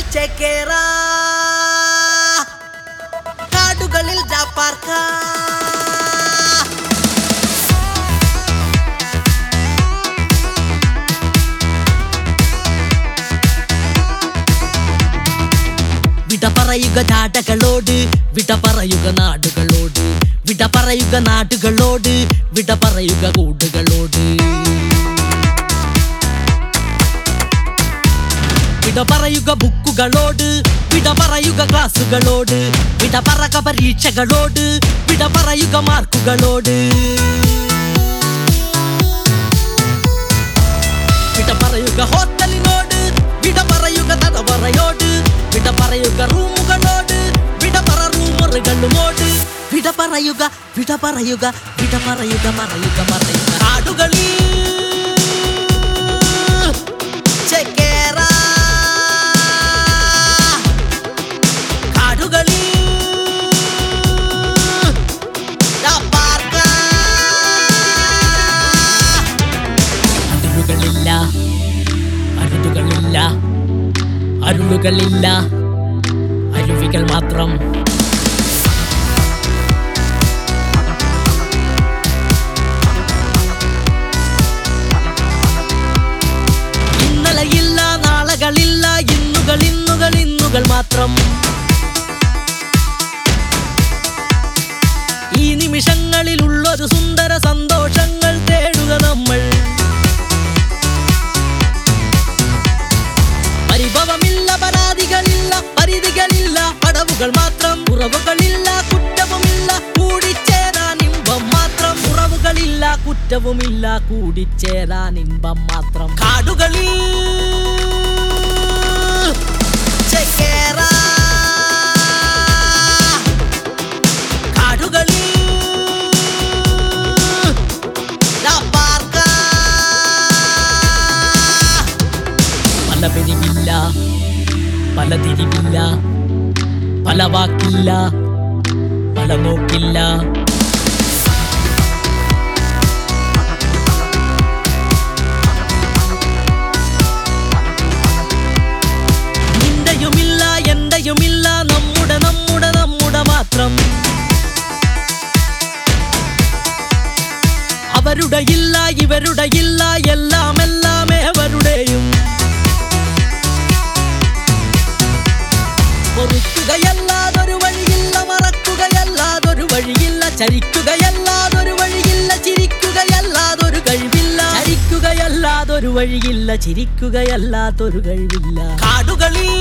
ചെക്കേറ കാടുകളിൽ ജാപ്പാർക്ക വിട പറയുക ജാടകളോട് വിട പറയുക നാടുകളോട് വിട പറയുക നാടുകളോട് വിട പറയുക കൂടുകളോട് വിട പറയുക ബുക്കുകളോട് വിട പറയുക ക്ലാസുകളോട് വിട പറക പരീക്ഷകളോട് വിട പറയുക മാർക്കുകളോട് വിട പറയുക ഹോട്ടലിനോട് വിട പറയുക തടവറയോട് വിട പറയുക റൂമുകളോട് വിട പറ റൂമറുകളുമോട് വിട പറയുക വിട പറയുക വിട പറയുക പറയുക പറയുക ആടുകളിൽ ചെക്കേറ കാടുകളിൽ ജാപ്പാർക്ക. അതിരുകളില്ല അരുതുകളില്ല അരുളുകളില്ല അരുവികൾ മാത്രം ഇന്നലെയില്ല നാളകളില്ല ഇന്നുകൾ ഇന്നുകൾ ഇന്നുകൾ മാത്രം ഈ നിമിഷങ്ങളിലുള്ളൊരു സുന്ദര സന്തോഷങ്ങൾ തേടുക നമ്മൾ പരിഭവമില്ല പരാതികളില്ല പരിധികളില്ല പടവുകൾ മാത്രം ഉറവുകളില്ല കുറ്റവുമില്ല കൂടിച്ചേരാൻ ഇമ്പം മാത്രം ഉറവുകളില്ല കുറ്റവുമില്ല കൂടിച്ചേരാൻ ഇമ്പം മാത്രം കാടുകളിൽ ചെക്കേറ കാടുകളിൽ ജാപ്പാർക്ക. പല പിരിവില്ല പല തിരിവില്ല പല വാക്കില്ല പല നോക്കില്ല നിന്റെയുമില്ല എന്റെയുമില്ല നമ്മുടെ നമ്മുടെ നമ്മുടെ മാത്രം അവരുടെ ഇല്ല ഇവരുടെ ഇല്ല എല്ലാം എല്ലാം അവരുടെയും പൊറുക്കുകയല്ലാതൊരു വഴിയില്ല മറക്കുകയല്ലാതൊരു വഴിയില്ല ചരിക്കുകയല്ലാതൊരു വഴിയില്ല ചിരിക്കുകയല്ലാതൊരു കഴിവില്ല ചരിക്കുകയല്ലാതൊരു വഴിയില്ല ചിരിക്കുകയല്ലാതൊരു കഴിവില്ല കാടുകളിൽ